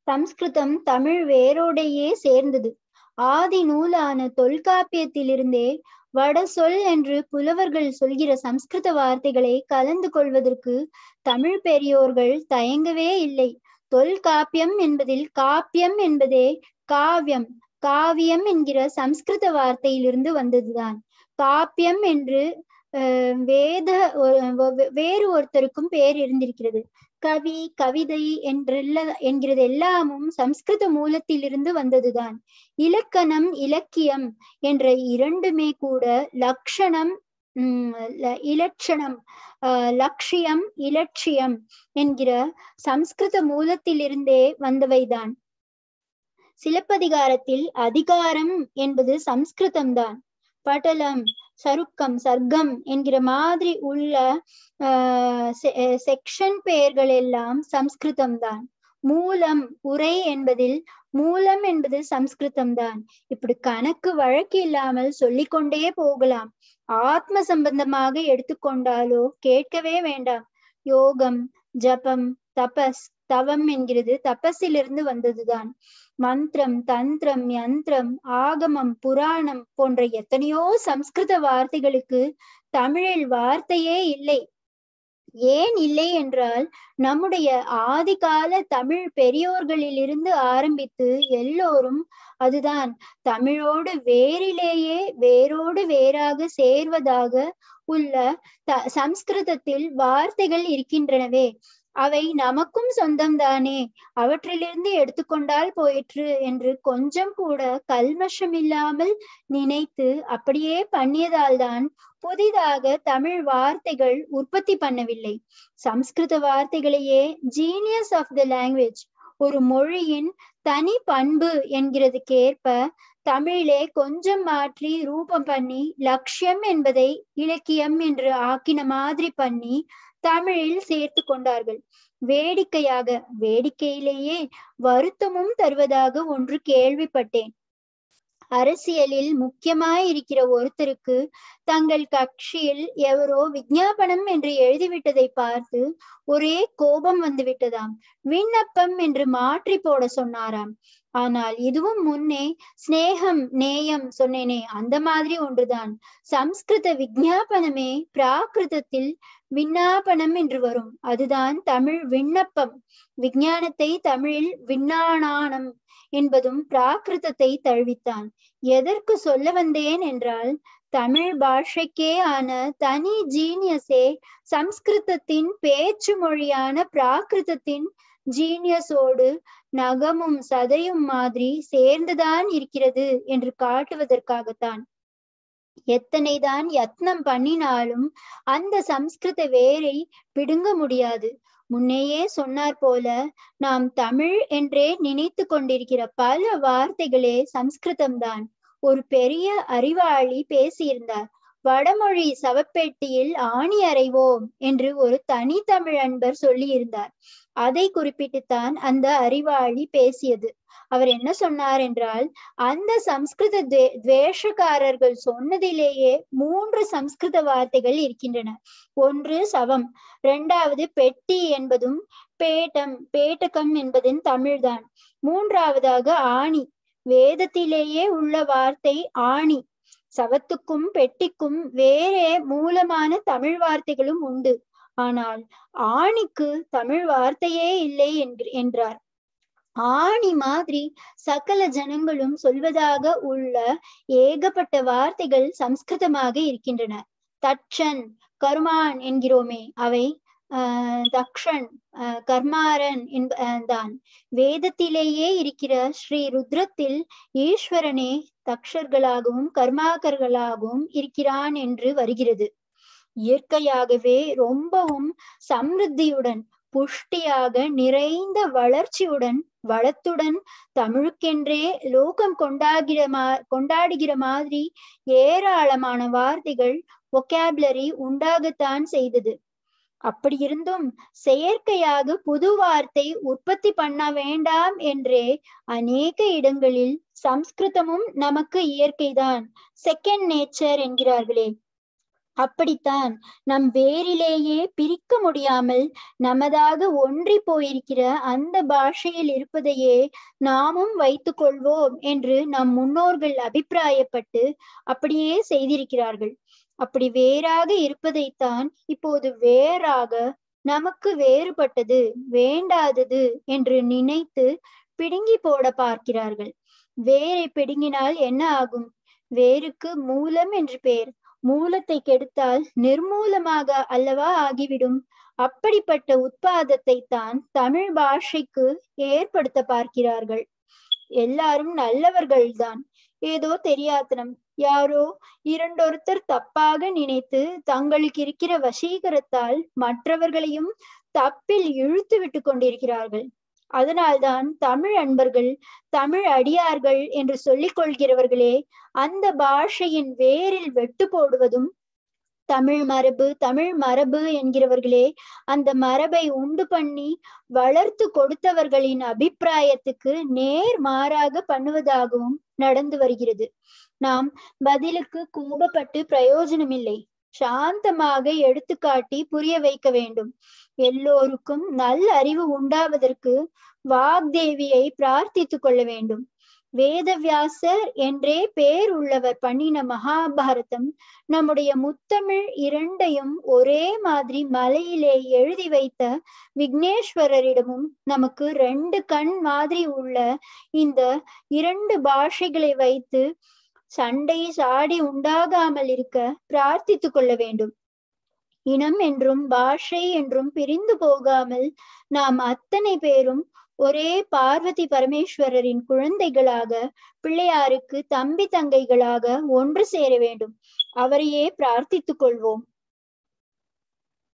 சம்ஸ்கிருதம் தமிழ் வேரோடையே சேர்ந்தது ஆதி நூலான தொல்காப்பியத்திலிருந்தே வட சொல் என்று புலவர்கள் சொல்கிற சம்ஸ்கிருத வார்த்தைகளை கலந்து கொள்வதற்கு தமிழ் பெரியோர்கள் தயங்கவே இல்லை தொல்காப்பியம் என்பதில் காப்பியம் என்பதே காவியம் காவியம் என்கிற சம்ஸ்கிருத வார்த்தையிலிருந்து வந்ததுதான் காப்பியம் என்று வேத வேறு ஒருத்தருக்கும் பேர் இருந்திருக்கிறது கவி கவிதை என்றெல்ல என்கிறது எல்லாமும் சம்ஸ்கிருத மூலத்திலிருந்து வந்ததுதான் இலக்கணம் இலக்கியம் என்ற இரண்டுமே கூட லக்ஷணம் உம் இலட்சணம் ஆஹ் லட்சியம் இலட்சியம் என்கிற சம்ஸ்கிருத மூலத்திலிருந்தே வந்தவைதான் சிலப்பதிகாரத்தில் அதிகாரம் என்பது சம்ஸ்கிருதம்தான் படலம் சருக்கம் சர்க்கம் என்கிற மாதிரி உள்ள செக்ஷன் பெயர்கள் எல்லாம் சம்ஸ்கிருதம் தான் மூலம் உரை என்பதில் மூலம் என்பது சம்ஸ்கிருதம் தான் இப்படி கணக்கு வழக்கு இல்லாமல் சொல்லிக்கொண்டே போகலாம் ஆத்ம சம்பந்தமாக எடுத்துக்கொண்டாலோ கேட்கவே வேண்டாம் யோகம் ஜபம் தபஸ் தவம் என்கிறது தபஸிலிருந்து வந்ததுதான் மந்திரம் தந்திரம் யந்திரம் ஆகமம் புராணம் போன்ற எத்தனையோ சம்ஸ்கிருத வார்த்தைகளுக்கு தமிழில் வார்த்தையே இல்லை ஏன் இல்லை என்றால் நம்முடைய ஆதிகால தமிழ் பெரியோர்களிலிருந்து ஆரம்பித்து எல்லோரும் அதுதான் தமிழோடு வேரிலேயே வேரோடு வேறாக சேர்வதாக உள்ள த சம்ஸ்கிருதத்தில் வார்த்தைகள் இருக்கின்றனவே அவை நமக்கும் சொந்தம்தானே அவற்றிலிருந்து எடுத்துக்கொண்டால் போயிற்று என்று கொஞ்சம் கூட கல்மஷம் இல்லாமல் நினைத்து அப்படியே பண்ணியதால் தான் புதிதாக தமிழ் வார்த்தைகள் உற்பத்தி பண்ணவில்லை சம்ஸ்கிருத வார்த்தைகளையே ஜீனியஸ் ஆஃப் த லாங்குவேஜ் ஒரு மொழியின் தனி பண்பு என்கிறதுக்கேற்ப தமிழிலே கொஞ்சம் மாற்றி ரூபம் பண்ணி லட்சியம் என்பதை இலக்கியம் என்று ஆக்கின மாதிரி பண்ணி தமிழில் சேர்த்து கொண்டார்கள் வேடிக்கையாக வேடிக்கையிலேயே வருத்தமும் தருவதாக ஒன்று கேள்விப்பட்டேன் அரசியலில் முக்கியமாயிருக்கிற ஒருத்தருக்கு தங்கள் கட்சியில் எவரோ விஞ்ஞாபனம் என்று எழுதிவிட்டதை பார்த்து ஒரே கோபம் வந்து விட்டதாம் விண்ணப்பம் என்று மாற்றி போட சொன்னாராம் ஆனால் இதுவும் முன்னே ஸ்னேகம் நேயம் சொன்னேனே அந்த மாதிரி ஒன்றுதான் சம்ஸ்கிருத விஞ்ஞாபனமே பிராகிருதத்தில் விண்ணாபனம் என்று வரும் அதுதான் தமிழ் விண்ணப்பம் விஞ்ஞானத்தை தமிழில் விண்ணானானம் என்பதும் பிராகிருதத்தை தழுவித்தான் எதற்கு சொல்ல வந்தேன் என்றால் தமிழ் பாஷைக்கே ஆன தனி ஜீனியஸே சம்ஸ்கிருதத்தின் பேச்சு மொழியான பிராகிருதத்தின் ஜீனியஸோடு நகமும் சதையும் மாதிரி சேர்ந்துதான் இருக்கிறது என்று காட்டுவதற்காகத்தான் எத்தனைதான் யத்னம் பண்ணினாலும் அந்த சம்ஸ்கிருத வேரை பிடுங்க முடியாது முன்னையே சொன்னார் போல நாம் தமிழ் என்றே நினைத்து கொண்டிருக்கிற பல வார்த்தைகளே சம்ஸ்கிருதம்தான் ஒரு பெரிய அறிவாளி பேசியிருந்தார் வடமொழி சவப்பெட்டியில் ஆணி அறைவோம் என்று ஒரு தனித்தமிழ் அன்பர் சொல்லியிருந்தார் அதை குறிப்பிட்டுத்தான் அந்த அறிவாளி பேசியது அவர் என்ன சொன்னார் என்றால் அந்த சம்ஸ்கிருத துவேஷக்காரர்கள் சொன்னதிலேயே மூன்று சம்ஸ்கிருத வார்த்தைகள் இருக்கின்றன ஒன்று சவம் இரண்டாவது பெட்டி என்பதும் பேட்டம் பேட்டகம் என்பதின் தமிழ்தான் மூன்றாவதாக ஆணி வேதத்திலேயே உள்ள வார்த்தை ஆணி சவத்துக்கும் பெட்டிக்கும் வேறே மூலமான தமிழ் வார்த்தைகளும் உண்டு ஆனால் ஆணிக்கு தமிழ் வார்த்தையே இல்லை என்றார் ஆணி மாதிரி சகல ஜனங்களும் சொல்வதாக உள்ள ஏகப்பட்ட வார்த்தைகள் சம்ஸ்கிருதமாக இருக்கின்றன தட்சன் கருமான் என்கிறோமே அவை ஆஹ் தக்ஷன் கர்மாரன் தான் வேதத்திலேயே இருக்கிற ஸ்ரீ ருத்ரத்தில் ஈஸ்வரனே தக்ஷர்களாகவும் கர்மாக்கர்களாகவும் இருக்கிறான் என்று வருகிறது இயற்கையாகவே ரொம்பவும் சமிருத்தியுடன் புஷ்டியாக நிறைந்த வளர்ச்சியுடன் வளத்துடன் தமிழுக்கென்றே லோகம் கொண்டாகிற மா கொண்டாடுகிற மாதிரி ஏராளமான வார்த்தைகள் ஒகேபுலரி உண்டாகத்தான் செய்தது அப்படி இருந்தும் செயற்கையாக புது வார்த்தை உற்பத்தி பண்ண வேண்டாம் என்றே அநேக இடங்களில் சம்ஸ்கிருதமும் நமக்கு இயற்கைதான் செகண்ட் நேச்சர் என்கிறார்களே அப்படித்தான் நம் வேரிலேயே பிரிக்க முடியாமல் நமதாக ஒன்றி போயிருக்கிற அந்த பாஷையில் இருப்பதையே நாமும் வைத்துக் கொள்வோம் என்று நம் முன்னோர்கள் அபிப்பிராயப்பட்டு அப்படியே செய்திருக்கிறார்கள் அப்படி வேறாக இருப்பதைத்தான் இப்போது வேறாக நமக்கு வேறுபட்டது வேண்டாதது என்று நினைத்து பிடுங்கி போட பார்க்கிறார்கள் வேரை பிடுங்கினால் என்ன ஆகும் வேருக்கு மூலம் என்று பெயர் மூலத்தை கெடுத்தால் நிர்மூலமாக அல்லவா ஆகிவிடும் அப்படிப்பட்ட உட்பாதத்தை தான் தமிழ் பாஷைக்கு ஏற்படுத்த பார்க்கிறார்கள் எல்லாரும் நல்லவர்கள்தான் ஏதோ தெரியாத்தனம் யாரோ இரண்டொருத்தர் தப்பாக நினைத்து தங்களுக்கு இருக்கிற வசீகரத்தால் மற்றவர்களையும் தப்பில் இழுத்து விட்டு கொண்டிருக்கிறார்கள் அதனால்தான் தமிழ் அன்பர்கள் தமிழ் அடியார்கள் என்று சொல்லிக் கொள்கிறவர்களே அந்த பாஷையின் வேரில் வெட்டு போடுவதும் தமிழ் மரபு தமிழ் மரபு என்கிறவர்களே அந்த மரபை உண்டு பண்ணி வளர்த்து கொடுத்தவர்களின் அபிப்பிராயத்துக்கு நேர் மாறாக பண்ணுவதாகவும் நடந்து வருகிறது நாம் பதிலுக்கு கோபப்பட்டு பிரயோஜனமில்லை சாந்தமாக எடுத்துக்காட்டி புரிய வைக்க வேண்டும் எல்லோருக்கும் நல்ல அறிவு உண்டாவதற்கு வாக்தேவியை பிரார்த்தித்துக் கொள்ள வேண்டும் வேதவியாசர் என்றே பேர் உள்ளவர் பண்ணின மகாபாரதம் நம்முடைய முத்தமிழ் இரண்டையும் ஒரே மாதிரி மலையிலே எழுதி வைத்த விக்னேஸ்வரரிடமும் நமக்கு ரெண்டு கண் மாதிரி உள்ள இந்த இரண்டு பாஷைகளை வைத்து சண்டை சாடி உண்டாகாமல் இருக்க பிரார்த்தித்துக் கொள்ள வேண்டும் இனம் என்றும் பாஷை என்றும் பிரிந்து போகாமல் நாம் அத்தனை பேரும் ஒரே பார்வதி பரமேஸ்வரரின் குழந்தைகளாக பிள்ளையாருக்கு தம்பி தங்கைகளாக ஒன்று சேர வேண்டும் அவரையே பிரார்த்தித்துக் கொள்வோம்